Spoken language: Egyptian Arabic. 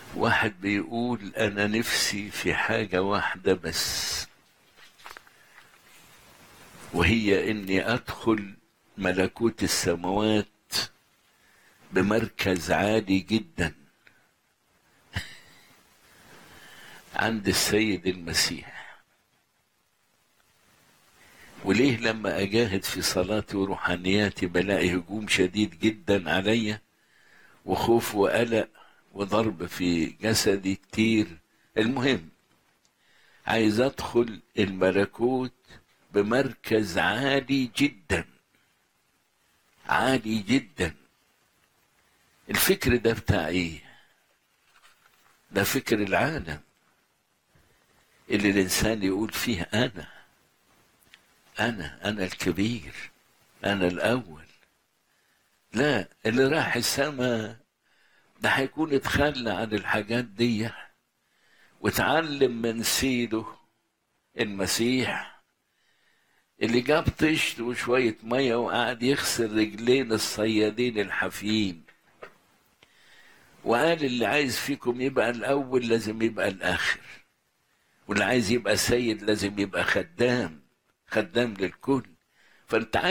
واحد بيقول أنا نفسي في حاجة واحدة بس وهي إني أدخل ملكوت السماوات بمركز عالي جدا عند السيد المسيح وليه لما أجاهد في صلاتي وروحانياتي بلاقي هجوم شديد جدا عليا وخوف وقلق وضرب في جسدي كتير المهم عايز أدخل الملكوت بمركز عالي جدا عالي جدا الفكر ده بتاع ايه ده فكر العالم اللي الانسان يقول فيه انا انا انا الكبير انا الاول لا اللي راح السماء ده هيكون اتخلى عن الحاجات دي واتعلم من سيده المسيح اللي جاب طشت وشوية مية وقعد يغسل رجلين الصيادين الحافيين وقال اللي عايز فيكم يبقى الأول لازم يبقى الآخر واللي عايز يبقى سيد لازم يبقى خدام خدام للكل فانت